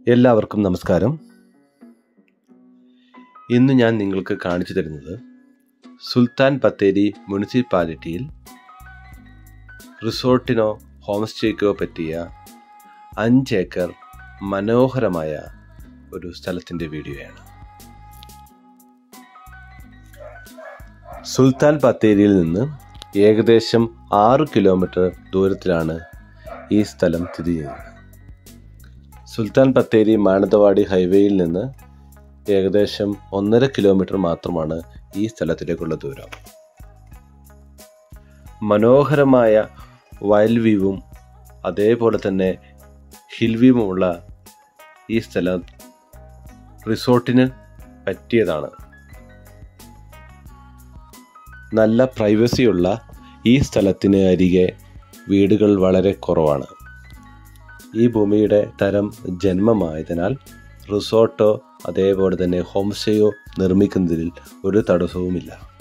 എല്ലാവർക്കും നമസ്കാരം ഇന്ന് ഞാൻ നിങ്ങൾക്ക് കാണിച്ചു തരുന്നത് സുൽത്താൻ ബത്തേരി മുനിസിപ്പാലിറ്റിയിൽ റിസോർട്ടിനോ ഹോം സ്റ്റേക്കോ പറ്റിയ അഞ്ച് ഏക്കർ മനോഹരമായ ഒരു സ്ഥലത്തിൻ്റെ വീഡിയോയാണ് സുൽത്താൻ ബത്തേരിയിൽ നിന്ന് ഏകദേശം ആറ് കിലോമീറ്റർ ദൂരത്തിലാണ് ഈ സ്ഥലം സ്ഥിതി ചെയ്യുന്നത് സുൽത്താൻ ബത്തേരി മാനന്തവാടി ഹൈവേയിൽ നിന്ന് ഏകദേശം ഒന്നര കിലോമീറ്റർ മാത്രമാണ് ഈ സ്ഥലത്തിലേക്കുള്ള ദൂരം മനോഹരമായ വയൽ വ്യൂവും അതേപോലെ തന്നെ ഹിൽ വ്യൂവുമുള്ള ഈ സ്ഥലം റിസോർട്ടിന് പറ്റിയതാണ് നല്ല പ്രൈവസിയുള്ള ഈ സ്ഥലത്തിന് അരികെ വീടുകൾ വളരെ കുറവാണ് ഈ ഭൂമിയുടെ തരം ജന്മമായതിനാൽ റിസോർട്ടോ അതേപോലെ തന്നെ ഹോം സ്റ്റേയോ നിർമ്മിക്കുന്നതിൽ ഒരു തടസ്സവുമില്ല